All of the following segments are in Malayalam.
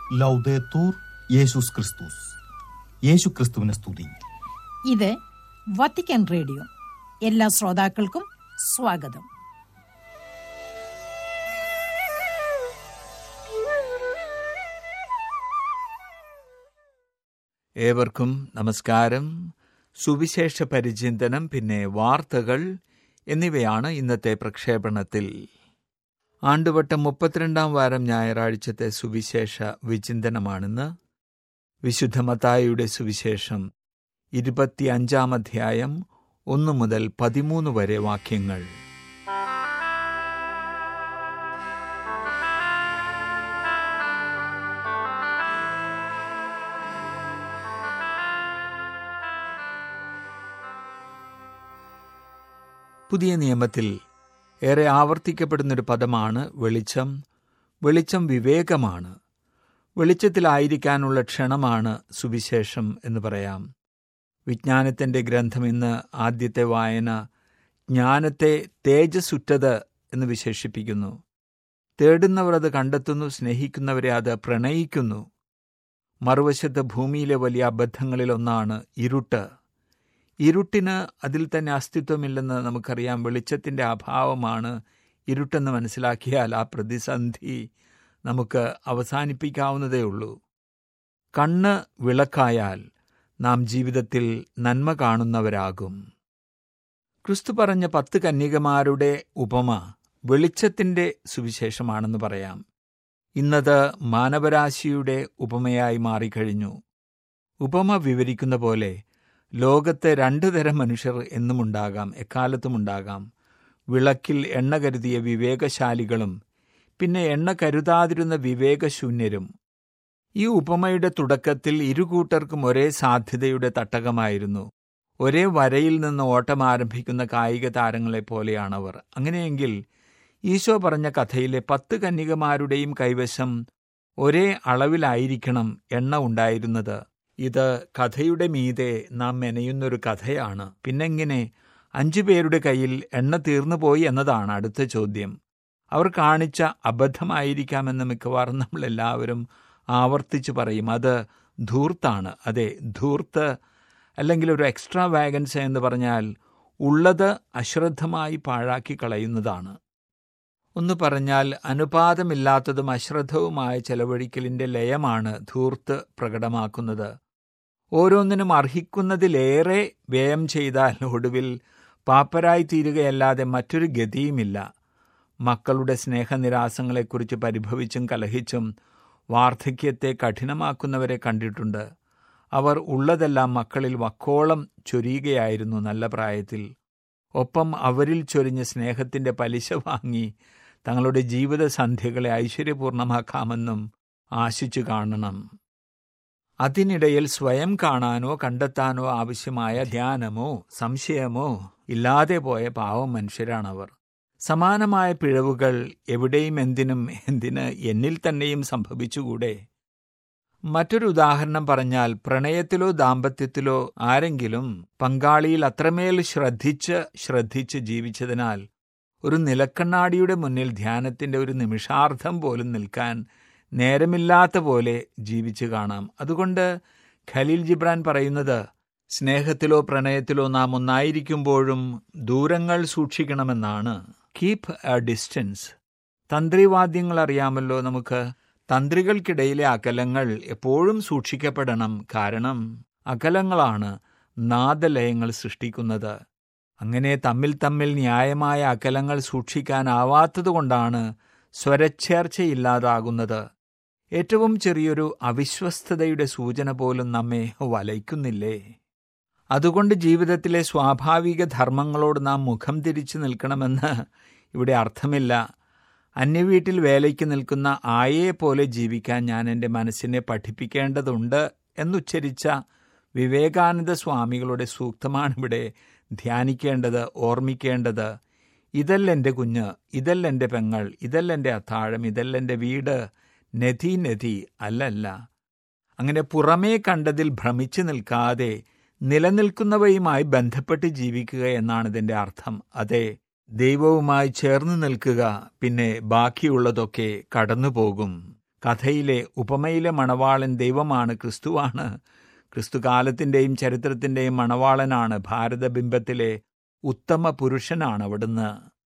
ലൗദേത്തൂർ യേശുസ് ക്രിസ്തുസ് യേശു ക്രിസ്തുവിനെ സ്തുതി ഇത് വത്തിക്കാൻ റേഡിയോ എല്ലാ ശ്രോതാക്കൾക്കും സ്വാഗതം ഏവർക്കും നമസ്കാരം സുവിശേഷ പരിചിന്തനം പിന്നെ വാർത്തകൾ എന്നിവയാണ് ഇന്നത്തെ പ്രക്ഷേപണത്തിൽ ആണ്ടുവട്ടം മുപ്പത്തിരണ്ടാം വാരം ഞായറാഴ്ചത്തെ സുവിശേഷ വിചിന്തനമാണെന്ന് വിശുദ്ധ മത്തായിയുടെ സുവിശേഷം ഇരുപത്തിയഞ്ചാം അധ്യായം ഒന്നു മുതൽ പതിമൂന്ന് വരെ വാക്യങ്ങൾ പുതിയ നിയമത്തിൽ ഏറെ ആവർത്തിക്കപ്പെടുന്നൊരു പദമാണ് വെളിച്ചം വെളിച്ചം വിവേകമാണ് വെളിച്ചത്തിലായിരിക്കാനുള്ള ക്ഷണമാണ് സുവിശേഷം എന്ന് പറയാം വിജ്ഞാനത്തിൻ്റെ ഗ്രന്ഥം ഇന്ന് ആദ്യത്തെ വായന ജ്ഞാനത്തെ തേജസ്സുറ്റത് എന്ന് വിശേഷിപ്പിക്കുന്നു തേടുന്നവർ അത് കണ്ടെത്തുന്നു സ്നേഹിക്കുന്നവരെ അത് പ്രണയിക്കുന്നു മറുവശത്ത് ഭൂമിയിലെ വലിയ അബദ്ധങ്ങളിലൊന്നാണ് ഇരുട്ട് ഇരുട്ടിന് അതിൽ തന്നെ അസ്തിത്വമില്ലെന്ന് നമുക്കറിയാം വെളിച്ചത്തിൻ്റെ അഭാവമാണ് ഇരുട്ടെന്ന് മനസ്സിലാക്കിയാൽ ആ പ്രതിസന്ധി നമുക്ക് അവസാനിപ്പിക്കാവുന്നതേ ഉള്ളൂ കണ്ണ് വിളക്കായാൽ നാം ജീവിതത്തിൽ നന്മ കാണുന്നവരാകും ക്രിസ്തു പറഞ്ഞ പത്ത് കന്യകമാരുടെ ഉപമ വെളിച്ചത്തിൻ്റെ സുവിശേഷമാണെന്ന് പറയാം ഇന്നത് മാനവരാശിയുടെ ഉപമയായി മാറിക്കഴിഞ്ഞു ഉപമ വിവരിക്കുന്ന പോലെ ലോകത്ത് രണ്ടു തരം മനുഷ്യർ എന്നുമുണ്ടാകാം എക്കാലത്തുമുണ്ടാകാം വിളക്കിൽ എണ്ണ കരുതിയ വിവേകശാലികളും പിന്നെ എണ്ണ കരുതാതിരുന്ന വിവേകശൂന്യരും ഈ ഉപമയുടെ തുടക്കത്തിൽ ഇരുകൂട്ടർക്കും ഒരേ സാധ്യതയുടെ തട്ടകമായിരുന്നു ഒരേ വരയിൽ നിന്ന് ഓട്ടം ആരംഭിക്കുന്ന കായിക താരങ്ങളെ പോലെയാണവർ അങ്ങനെയെങ്കിൽ ഈശോ പറഞ്ഞ കഥയിലെ പത്ത് കന്യകമാരുടെയും കൈവശം ഒരേ അളവിലായിരിക്കണം എണ്ണ ഉണ്ടായിരുന്നത് ഇത് കഥയുടെ മീതെ നാം മെനയുന്നൊരു കഥയാണ് പിന്നെങ്ങനെ അഞ്ചു പേരുടെ കയ്യിൽ എണ്ണ തീർന്നു പോയി എന്നതാണ് അടുത്ത ചോദ്യം അവർ കാണിച്ച അബദ്ധമായിരിക്കാമെന്ന് മിക്കവാറും നമ്മളെല്ലാവരും ആവർത്തിച്ചു പറയും അത് ധൂർത്താണ് അതെ ധൂർത്ത് അല്ലെങ്കിൽ ഒരു എക്സ്ട്രാ വാഗൻസ് എന്ന് പറഞ്ഞാൽ ഉള്ളത് അശ്രദ്ധമായി പാഴാക്കി കളയുന്നതാണ് ഒന്ന് പറഞ്ഞാൽ അനുപാതമില്ലാത്തതും അശ്രദ്ധവുമായ ചെലവഴിക്കലിന്റെ ലയമാണ് ധൂർത്ത് പ്രകടമാക്കുന്നത് ഓരോന്നിനും അർഹിക്കുന്നതിലേറെ വ്യയം ചെയ്താൽ ഒടുവിൽ പാപ്പരായി തീരുകയല്ലാതെ മറ്റൊരു ഗതിയുമില്ല മക്കളുടെ സ്നേഹനിരാസങ്ങളെക്കുറിച്ച് പരിഭവിച്ചും കലഹിച്ചും വാർദ്ധക്യത്തെ കഠിനമാക്കുന്നവരെ കണ്ടിട്ടുണ്ട് അവർ ഉള്ളതെല്ലാം മക്കളിൽ വക്കോളം ചൊരിയുകയായിരുന്നു നല്ല പ്രായത്തിൽ ഒപ്പം അവരിൽ ചൊരിഞ്ഞ സ്നേഹത്തിന്റെ പലിശ വാങ്ങി തങ്ങളുടെ ജീവിത സന്ധ്യകളെ ഐശ്വര്യപൂർണമാക്കാമെന്നും ആശിച്ചു കാണണം അതിനിടയിൽ സ്വയം കാണാനോ കണ്ടെത്താനോ ആവശ്യമായ ധ്യാനമോ സംശയമോ ഇല്ലാതെ പോയ പാവം മനുഷ്യരാണവർ സമാനമായ പിഴവുകൾ എവിടെയും എന്തിനും എന്തിന് എന്നിൽ തന്നെയും സംഭവിച്ചുകൂടെ മറ്റൊരു ഉദാഹരണം പറഞ്ഞാൽ പ്രണയത്തിലോ ദാമ്പത്യത്തിലോ ആരെങ്കിലും പങ്കാളിയിൽ അത്രമേൽ ശ്രദ്ധിച്ച് ശ്രദ്ധിച്ച് ജീവിച്ചതിനാൽ ഒരു നിലക്കണ്ണാടിയുടെ മുന്നിൽ ധ്യാനത്തിന്റെ ഒരു നിമിഷാർദ്ധം പോലും നിൽക്കാൻ നേരമില്ലാത്ത പോലെ ജീവിച്ചു കാണാം അതുകൊണ്ട് ഖലീൽ ജിബ്രാൻ പറയുന്നത് സ്നേഹത്തിലോ പ്രണയത്തിലോ നാം ഒന്നായിരിക്കുമ്പോഴും ദൂരങ്ങൾ സൂക്ഷിക്കണമെന്നാണ് കീപ് എ ഡിസ്റ്റൻസ് തന്ത്രിവാദ്യങ്ങൾ അറിയാമല്ലോ നമുക്ക് തന്ത്രികൾക്കിടയിലെ അകലങ്ങൾ എപ്പോഴും സൂക്ഷിക്കപ്പെടണം കാരണം അകലങ്ങളാണ് നാദലയങ്ങൾ സൃഷ്ടിക്കുന്നത് അങ്ങനെ തമ്മിൽ തമ്മിൽ ന്യായമായ അകലങ്ങൾ സൂക്ഷിക്കാനാവാത്തതുകൊണ്ടാണ് സ്വരച്ചേർച്ചയില്ലാതാകുന്നത് ഏറ്റവും ചെറിയൊരു അവിശ്വസ്തതയുടെ സൂചന പോലും നമ്മെ വലയ്ക്കുന്നില്ലേ അതുകൊണ്ട് ജീവിതത്തിലെ സ്വാഭാവിക ധർമ്മങ്ങളോട് നാം മുഖം തിരിച്ചു നിൽക്കണമെന്ന് ഇവിടെ അർത്ഥമില്ല അന്യവീട്ടിൽ വേലയ്ക്ക് നിൽക്കുന്ന ആയയെ പോലെ ജീവിക്കാൻ ഞാൻ എൻ്റെ മനസ്സിനെ പഠിപ്പിക്കേണ്ടതുണ്ട് എന്നുച്ചരിച്ച വിവേകാനന്ദ സ്വാമികളുടെ സൂക്തമാണിവിടെ ധ്യാനിക്കേണ്ടത് ഓർമ്മിക്കേണ്ടത് ഇതല്ലെൻ്റെ കുഞ്ഞ് ഇതല്ലെൻ്റെ പെങ്ങൾ ഇതല്ലെൻ്റെ അത്താഴം ഇതല്ലെൻ്റെ വീട് നദി നദി അല്ലല്ല അങ്ങനെ പുറമേ കണ്ടതിൽ ഭ്രമിച്ചു നിൽക്കാതെ നിലനിൽക്കുന്നവയുമായി ബന്ധപ്പെട്ട് ജീവിക്കുക എന്നാണ് ഇതിൻ്റെ അർത്ഥം അതെ ദൈവവുമായി ചേർന്ന് നിൽക്കുക പിന്നെ ബാക്കിയുള്ളതൊക്കെ കടന്നുപോകും കഥയിലെ ഉപമയിലെ മണവാളൻ ദൈവമാണ് ക്രിസ്തുവാണ് ക്രിസ്തുകാലത്തിൻ്റെയും ചരിത്രത്തിൻ്റെയും മണവാളനാണ് ഭാരതബിംബത്തിലെ ഉത്തമ പുരുഷനാണ് അവിടുന്ന്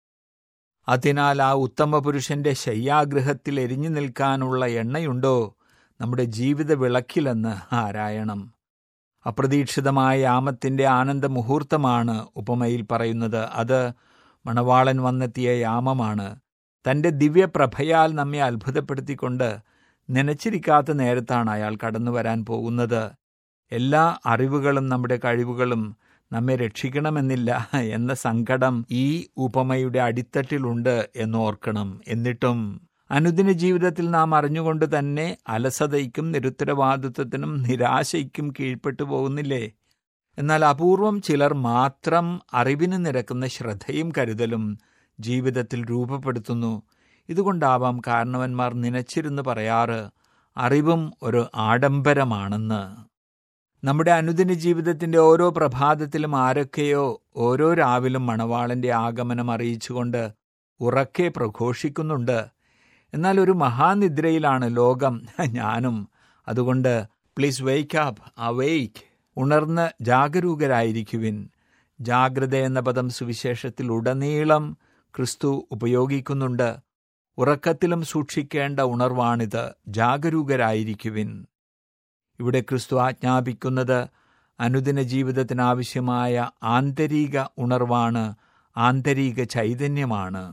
അതിനാൽ ആ ഉത്തമ പുരുഷന്റെ ശയ്യാഗ്രഹത്തിൽ എരിഞ്ഞു നിൽക്കാനുള്ള എണ്ണയുണ്ടോ നമ്മുടെ ജീവിത വിളക്കിലെന്ന് ആരായണം അപ്രതീക്ഷിതമായ യാമത്തിന്റെ ആനന്ദ മുഹൂർത്തമാണ് ഉപമയിൽ പറയുന്നത് അത് മണവാളൻ വന്നെത്തിയ യാമമാണ് തന്റെ ദിവ്യപ്രഭയാൽ നമ്മെ അത്ഭുതപ്പെടുത്തിക്കൊണ്ട് നനച്ചിരിക്കാത്ത നേരത്താണ് അയാൾ കടന്നു വരാൻ പോകുന്നത് എല്ലാ അറിവുകളും നമ്മുടെ കഴിവുകളും നമ്മെ രക്ഷിക്കണമെന്നില്ല എന്ന സങ്കടം ഈ ഉപമയുടെ അടിത്തട്ടിലുണ്ട് എന്നോർക്കണം എന്നിട്ടും അനുദിന ജീവിതത്തിൽ നാം അറിഞ്ഞുകൊണ്ട് തന്നെ അലസതയ്ക്കും നിരുത്തരവാദിത്വത്തിനും നിരാശയ്ക്കും കീഴ്പ്പെട്ടു പോകുന്നില്ലേ എന്നാൽ അപൂർവം ചിലർ മാത്രം അറിവിന് നിരക്കുന്ന ശ്രദ്ധയും കരുതലും ജീവിതത്തിൽ രൂപപ്പെടുത്തുന്നു ഇതുകൊണ്ടാവാം കാരണവന്മാർ നനച്ചിരുന്ന് പറയാറ് അറിവും ഒരു ആഡംബരമാണെന്ന് നമ്മുടെ അനുദിന ജീവിതത്തിന്റെ ഓരോ പ്രഭാതത്തിലും ആരൊക്കെയോ ഓരോ രാവിലും മണവാളന്റെ ആഗമനം അറിയിച്ചുകൊണ്ട് ഉറക്കെ പ്രഘോഷിക്കുന്നുണ്ട് എന്നാൽ ഒരു മഹാനിദ്രയിലാണ് ലോകം ഞാനും അതുകൊണ്ട് പ്ലീസ് വെയ്ക്ക് അപ്പ് അവെയ്ക്ക് ഉണർന്ന് ജാഗരൂകരായിരിക്കുവിൻ ജാഗ്രത എന്ന പദം സുവിശേഷത്തിൽ ഉടനീളം ക്രിസ്തു ഉപയോഗിക്കുന്നുണ്ട് ഉറക്കത്തിലും സൂക്ഷിക്കേണ്ട ഉണർവാണിത് ജാഗരൂകരായിരിക്കുവിൻ ഇവിടെ ക്രിസ്തു ആജ്ഞാപിക്കുന്നത് അനുദിന ജീവിതത്തിനാവശ്യമായ ആന്തരിക ഉണർവാണ് ആന്തരിക ചൈതന്യമാണ്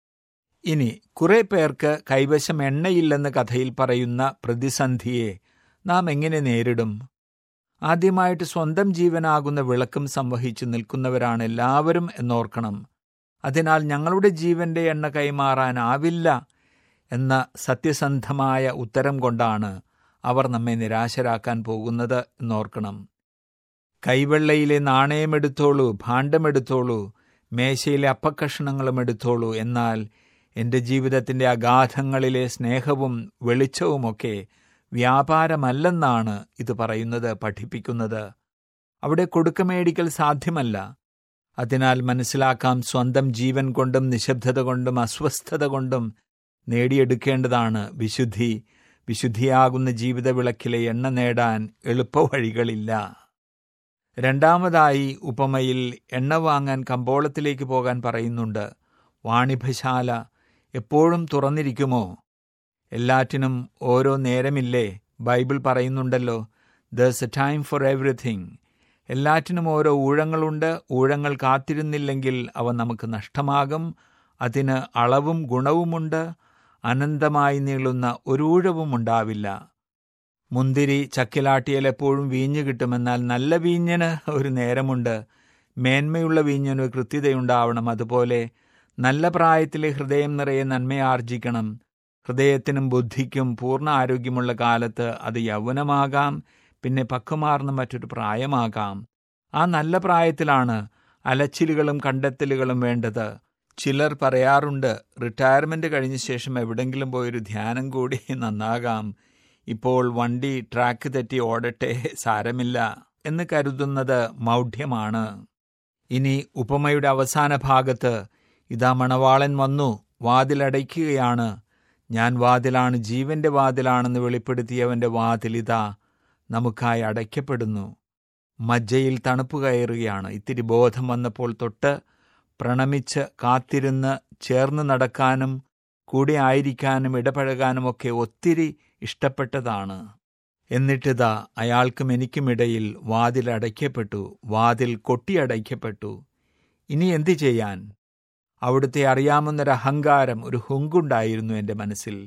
ഇനി കുറെ പേർക്ക് കൈവശം എണ്ണയില്ലെന്ന് കഥയിൽ പറയുന്ന പ്രതിസന്ധിയെ നാം എങ്ങനെ നേരിടും ആദ്യമായിട്ട് സ്വന്തം ജീവനാകുന്ന വിളക്കും സംവഹിച്ചു നിൽക്കുന്നവരാണ് എല്ലാവരും എന്നോർക്കണം അതിനാൽ ഞങ്ങളുടെ ജീവന്റെ എണ്ണ കൈമാറാനാവില്ല എന്ന സത്യസന്ധമായ ഉത്തരം കൊണ്ടാണ് അവർ നമ്മെ നിരാശരാക്കാൻ പോകുന്നത് എന്നോർക്കണം കൈവെള്ളയിലെ നാണയമെടുത്തോളൂ ഭാണ്ഡമെടുത്തോളൂ മേശയിലെ അപ്പക്കഷണങ്ങളും എടുത്തോളൂ എന്നാൽ എൻ്റെ ജീവിതത്തിൻ്റെ അഗാധങ്ങളിലെ സ്നേഹവും വെളിച്ചവുമൊക്കെ വ്യാപാരമല്ലെന്നാണ് ഇത് പറയുന്നത് പഠിപ്പിക്കുന്നത് അവിടെ കൊടുക്കമേടിക്കൽ സാധ്യമല്ല അതിനാൽ മനസ്സിലാക്കാം സ്വന്തം ജീവൻ കൊണ്ടും നിശബ്ദത കൊണ്ടും അസ്വസ്ഥത കൊണ്ടും നേടിയെടുക്കേണ്ടതാണ് വിശുദ്ധി വിശുദ്ധിയാകുന്ന ജീവിത വിളക്കിലെ എണ്ണ നേടാൻ എളുപ്പവഴികളില്ല രണ്ടാമതായി ഉപമയിൽ എണ്ണ വാങ്ങാൻ കമ്പോളത്തിലേക്ക് പോകാൻ പറയുന്നുണ്ട് വാണിഭശാല എപ്പോഴും തുറന്നിരിക്കുമോ എല്ലാറ്റിനും ഓരോ നേരമില്ലേ ബൈബിൾ പറയുന്നുണ്ടല്ലോ there's a time for everything എല്ലാറ്റിനും ഓരോ ഊഴങ്ങളുണ്ട് ഊഴങ്ങൾ കാത്തിരുന്നില്ലെങ്കിൽ അവ നമുക്ക് നഷ്ടമാകും അതിന് അളവും ഗുണവുമുണ്ട് അനന്തമായി നീളുന്ന ഒരു ഊഴവും ഉണ്ടാവില്ല മുന്തിരി ചക്കിലാട്ടിയാൽ എപ്പോഴും വീഞ്ഞ് കിട്ടുമെന്നാൽ നല്ല വീഞ്ഞിന് ഒരു നേരമുണ്ട് മേന്മയുള്ള വീഞ്ഞിന് കൃത്യതയുണ്ടാവണം അതുപോലെ നല്ല പ്രായത്തിലെ ഹൃദയം നിറയെ നന്മയാർജിക്കണം ഹൃദയത്തിനും ബുദ്ധിക്കും പൂർണ്ണ ആരോഗ്യമുള്ള കാലത്ത് അത് യൗവനമാകാം പിന്നെ പക്വമാർന്ന മറ്റൊരു പ്രായമാകാം ആ നല്ല പ്രായത്തിലാണ് അലച്ചിലുകളും കണ്ടെത്തലുകളും വേണ്ടത് ചിലർ പറയാറുണ്ട് റിട്ടയർമെന്റ് കഴിഞ്ഞ ശേഷം എവിടെങ്കിലും പോയൊരു ധ്യാനം കൂടി നന്നാകാം ഇപ്പോൾ വണ്ടി ട്രാക്ക് തെറ്റി ഓടട്ടെ സാരമില്ല എന്ന് കരുതുന്നത് മൗഢ്യമാണ് ഇനി ഉപമയുടെ അവസാന ഭാഗത്ത് ഇതാ മണവാളൻ വന്നു വാതിലടയ്ക്കുകയാണ് ഞാൻ വാതിലാണ് ജീവന്റെ വാതിലാണെന്ന് വെളിപ്പെടുത്തിയവന്റെ വാതിലിതാ നമുക്കായി അടയ്ക്കപ്പെടുന്നു മജ്ജയിൽ തണുപ്പ് കയറുകയാണ് ഇത്തിരി ബോധം വന്നപ്പോൾ തൊട്ട് പ്രണമിച്ച് കാത്തിരുന്ന് ചേർന്ന് നടക്കാനും കൂടെ ആയിരിക്കാനും ഇടപഴകാനുമൊക്കെ ഒത്തിരി ഇഷ്ടപ്പെട്ടതാണ് എന്നിട്ടിതാ അയാൾക്കും എനിക്കുമിടയിൽ വാതിൽ അടയ്ക്കപ്പെട്ടു വാതിൽ കൊട്ടിയടയ്ക്കപ്പെട്ടു ഇനി എന്തു ചെയ്യാൻ അവിടുത്തെ അറിയാമെന്നൊരു അഹങ്കാരം ഒരു ഹുങ്കുണ്ടായിരുന്നു എൻ്റെ മനസ്സിൽ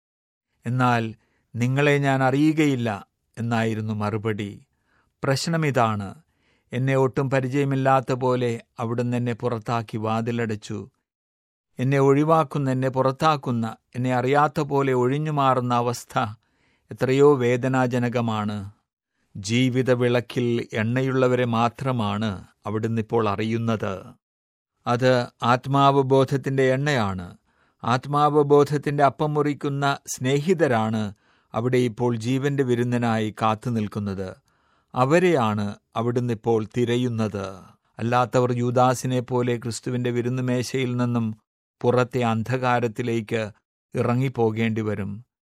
എന്നാൽ നിങ്ങളെ ഞാൻ അറിയുകയില്ല എന്നായിരുന്നു മറുപടി പ്രശ്നമിതാണ് എന്നെ ഒട്ടും പരിചയമില്ലാത്ത പോലെ അവിടുന്ന് എന്നെ പുറത്താക്കി വാതിലടച്ചു എന്നെ ഒഴിവാക്കുന്ന എന്നെ പുറത്താക്കുന്ന എന്നെ അറിയാത്ത പോലെ ഒഴിഞ്ഞു മാറുന്ന അവസ്ഥ എത്രയോ വേദനാജനകമാണ് ജീവിത വിളക്കിൽ എണ്ണയുള്ളവരെ മാത്രമാണ് അവിടുന്ന് ഇപ്പോൾ അറിയുന്നത് അത് ആത്മാവബോധത്തിന്റെ എണ്ണയാണ് ആത്മാവബോധത്തിന്റെ അപ്പം മുറിക്കുന്ന സ്നേഹിതരാണ് അവിടെ ഇപ്പോൾ ജീവന്റെ വിരുന്നനായി കാത്തു നിൽക്കുന്നത് അവരെയാണ് അവിടുന്ന് ഇപ്പോൾ തിരയുന്നത് അല്ലാത്തവർ യൂദാസിനെ പോലെ ക്രിസ്തുവിന്റെ വിരുന്നുമേശയിൽ നിന്നും പുറത്തെ അന്ധകാരത്തിലേക്ക് ഇറങ്ങിപ്പോകേണ്ടി വരും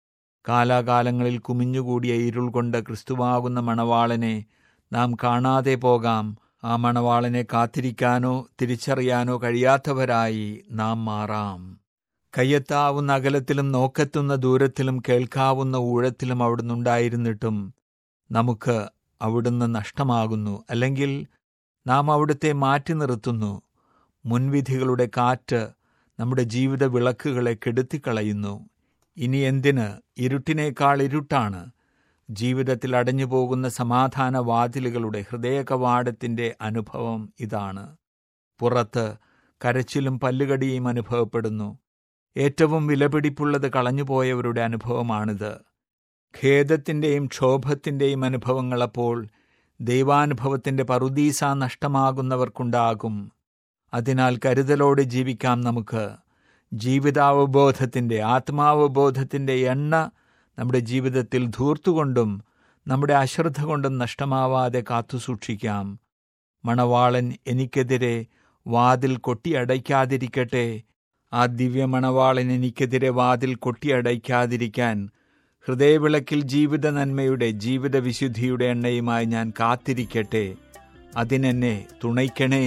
കാലാകാലങ്ങളിൽ കുമിഞ്ഞുകൂടിയ ഇരുൾ കൊണ്ട് ക്രിസ്തുവാകുന്ന മണവാളനെ നാം കാണാതെ പോകാം ആ മണവാളനെ കാത്തിരിക്കാനോ തിരിച്ചറിയാനോ കഴിയാത്തവരായി നാം മാറാം കയ്യെത്താവുന്ന അകലത്തിലും നോക്കെത്തുന്ന ദൂരത്തിലും കേൾക്കാവുന്ന ഊഴത്തിലും അവിടുന്ന് ഉണ്ടായിരുന്നിട്ടും നമുക്ക് അവിടുന്ന് നഷ്ടമാകുന്നു അല്ലെങ്കിൽ നാം അവിടുത്തെ മാറ്റി നിർത്തുന്നു മുൻവിധികളുടെ കാറ്റ് നമ്മുടെ ജീവിത വിളക്കുകളെ കെടുത്തിക്കളയുന്നു ഇനി എന്തിന് ഇരുട്ടിനേക്കാൾ ഇരുട്ടാണ് ജീവിതത്തിൽ അടഞ്ഞു പോകുന്ന സമാധാന വാതിലുകളുടെ ഹൃദയകവാടത്തിൻ്റെ അനുഭവം ഇതാണ് പുറത്ത് കരച്ചിലും പല്ലുകടിയും അനുഭവപ്പെടുന്നു ഏറ്റവും വിലപിടിപ്പുള്ളത് കളഞ്ഞുപോയവരുടെ അനുഭവമാണിത് ഖേദത്തിൻ്റെയും ക്ഷോഭത്തിൻ്റെയും അനുഭവങ്ങളപ്പോൾ ദൈവാനുഭവത്തിൻ്റെ പറുദീസ നഷ്ടമാകുന്നവർക്കുണ്ടാകും അതിനാൽ കരുതലോടെ ജീവിക്കാം നമുക്ക് ജീവിതാവബോധത്തിൻ്റെ ആത്മാവബോധത്തിൻ്റെ എണ്ണ നമ്മുടെ ജീവിതത്തിൽ ധൂർത്തുകൊണ്ടും നമ്മുടെ അശ്രദ്ധ കൊണ്ടും നഷ്ടമാവാതെ കാത്തുസൂക്ഷിക്കാം മണവാളൻ എനിക്കെതിരെ വാതിൽ കൊട്ടിയടയ്ക്കാതിരിക്കട്ടെ ആ ദിവ്യ മണവാളൻ എനിക്കെതിരെ വാതിൽ കൊട്ടിയടയ്ക്കാതിരിക്കാൻ ഹൃദയവിളക്കിൽ ജീവിത നന്മയുടെ ജീവിത വിശുദ്ധിയുടെ എണ്ണയുമായി ഞാൻ കാത്തിരിക്കട്ടെ അതിനെന്നെ തുണയ്ക്കണേ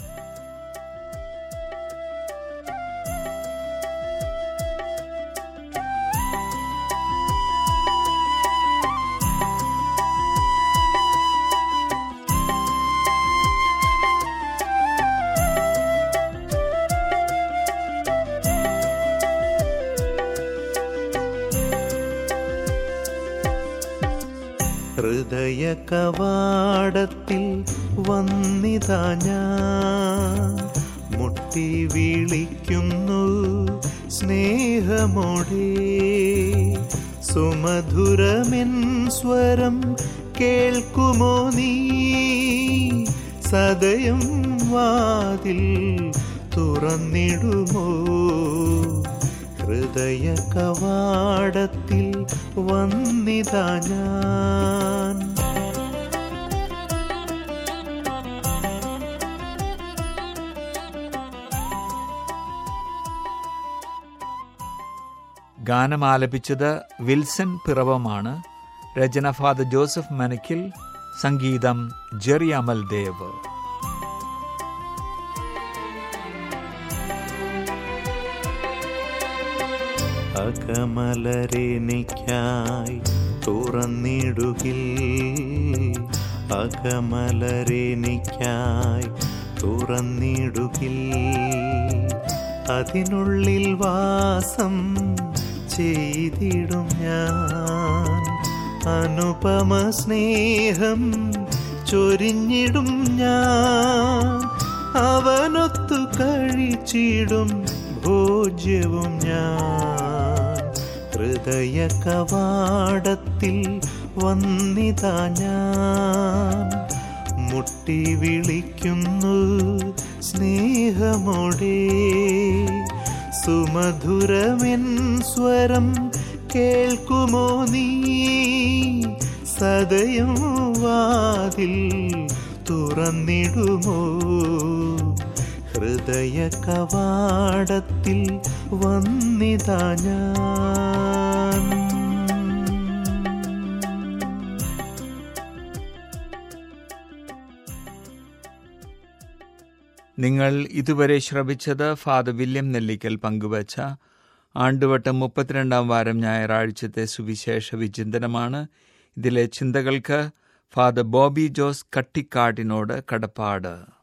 ഹൃദയ കവാടത്തിൽ വന്നിതാ ഞാൻ മുട്ടി വിളിക്കുന്നു സ്നേഹമോടെ സുമധുരമെൻ സ്വരം കേൾക്കുമോ നീ സദയം വാതിൽ തുറന്നിടുമോ ഹൃദയ കവാടത്തിൽ വന്നിതാ ഞാൻ ഗാനം ആലപിച്ചത് വിൽസൺ പിറവമാണ് രചന ഫാദർ ജോസഫ് മനക്കിൽ സംഗീതം ജെറി അമൽ ദേവ് അകമലരെനിക്കായി തുറന്നിടുകിൽ അകമലരെനിക്കായി തുറന്നിടുകിൽ അതിനുള്ളിൽ വാസം ചെയ്തിടും ഞാൻ അനുപമ സ്നേഹം ചൊരിഞ്ഞിടും ഞാൻ അവനൊത്തു കഴിച്ചിടും ഭോജ്യവും ഞാൻ ഹൃദയ കവാടത്തിൽ വന്നിതാ ഞാൻ മുട്ടി വിളിക്കുന്നു സ്നേഹമോടെ സുമധുരമെൻ സ്വരം കേൾക്കുമോ നീ സദയം വാതിൽ തുറന്നിടുമോ ഹൃദയ കവാടത്തിൽ വന്നിതാ ഞാൻ നിങ്ങൾ ഇതുവരെ ശ്രവിച്ചത് ഫാദർ വില്യം നെല്ലിക്കൽ പങ്കുവച്ച ആണ്ടുവട്ടം മുപ്പത്തിരണ്ടാം വാരം ഞായറാഴ്ചത്തെ സുവിശേഷ വിചിന്തനമാണ് ഇതിലെ ചിന്തകൾക്ക് ഫാദർ ബോബി ജോസ് കട്ടിക്കാടിനോട് കടപ്പാട്